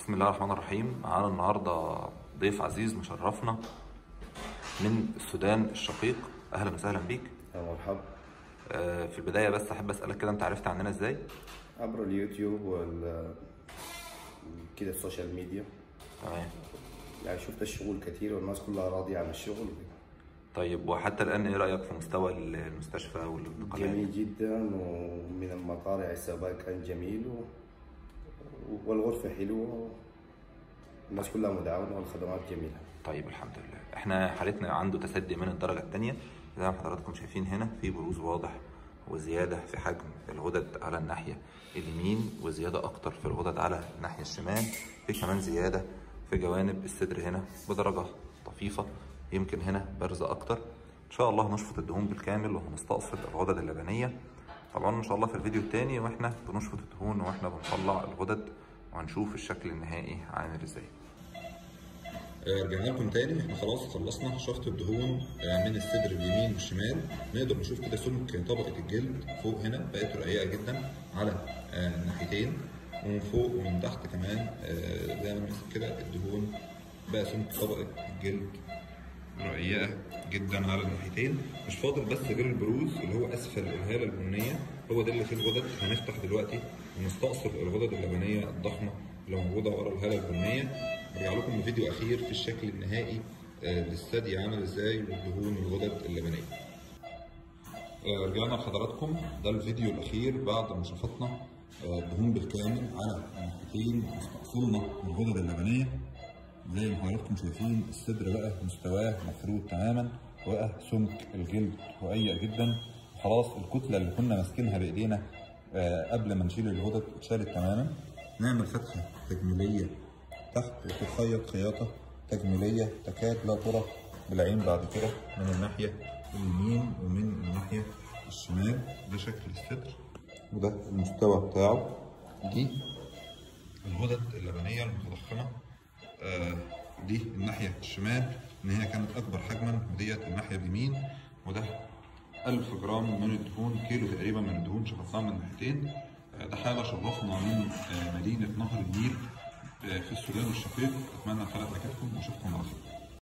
بسم الله الرحمن الرحيم معانا النهارده ضيف عزيز مشرفنا من السودان الشقيق اهلا وسهلا بيك يا مرحبا آه، في البدايه بس احب اسالك كده انت عرفت عننا ازاي عبر اليوتيوب وال كده السوشيال ميديا تمام يعني شفت الشغل كتير والناس كلها راضية عن الشغل طيب وحتى الان ايه رايك في مستوى المستشفى والانتقالات جميل جدا ومن المطارع السباق كان جميل و... والغرفة حلوة الناس كلها مدعومة والخدمات جميلة طيب الحمد لله احنا حالتنا عنده تسدي من الدرجه الثانيه زي ما حضراتكم شايفين هنا في بروز واضح وزياده في حجم الغدد على الناحيه اليمين وزياده اكتر في الغدد على الناحيه الشمال في كمان زياده في جوانب الصدر هنا بدرجه طفيفه يمكن هنا بارزه اكتر ان شاء الله هنشفط الدهون بالكامل وهنستأصل الغدد اللبنيه طبعا ان شاء الله في الفيديو الثاني واحنا بنشفط الدهون واحنا بنطلع الغدد وهنشوف الشكل النهائي عامل ازاي رجعنا لكم تاني احنا خلاص خلصنا شفط الدهون آه، من الصدر اليمين والشمال نقدر نشوف كده سمك طبقة الجلد فوق هنا بقت رقيقة جدا على آه، الناحيتين ومن فوق ومن تحت كمان آه، زي ما نمسك كده الدهون بقى سمك طبقة الجلد رقيقة جدا على الناحيتين مش فاضل بس غير البروز اللي هو اسفل الهالة البنية هو ده اللي فيه الغدد هنفتح دلوقتي ونستأصل الغدد اللبنية الضخمة اللي موجودة ورا الهالة البنية ارجع لكم بفيديو اخير في الشكل النهائي آه، للثدي عامل ازاي والدهون والغدد اللبنية آه، رجعنا لحضراتكم ده الفيديو الاخير بعد ما شفطنا آه، الدهون بالكامل على الناحيتين واستأصلنا الغدد اللبنية زي ما حضراتكم شايفين الصدر بقى مستواه مفرود تماما وبقى سمك الجلد رقيق جدا خلاص الكتله اللي كنا ماسكينها بايدينا آه، قبل ما نشيل الغدد اتشالت تماما نعمل فتحه تجميليه تحت وتخيط خياطه تجميليه تكاد لا ترى بالعين بعد كده من الناحيه اليمين ومن الناحيه الشمال ده شكل الصدر وده المستوى بتاعه دي الغدد اللبنيه المتضخمه آه، دي الناحية الشمال إن هي كانت أكبر حجما وديت الناحية اليمين وده 1000 جرام من الدهون كيلو تقريبا من الدهون شفطناها من الناحيتين آه، ده حالة شرفنا من آه، مدينة نهر النيل آه، في السودان الشقيق أتمنى الحلقة عجبتكم وأشوفكم على خير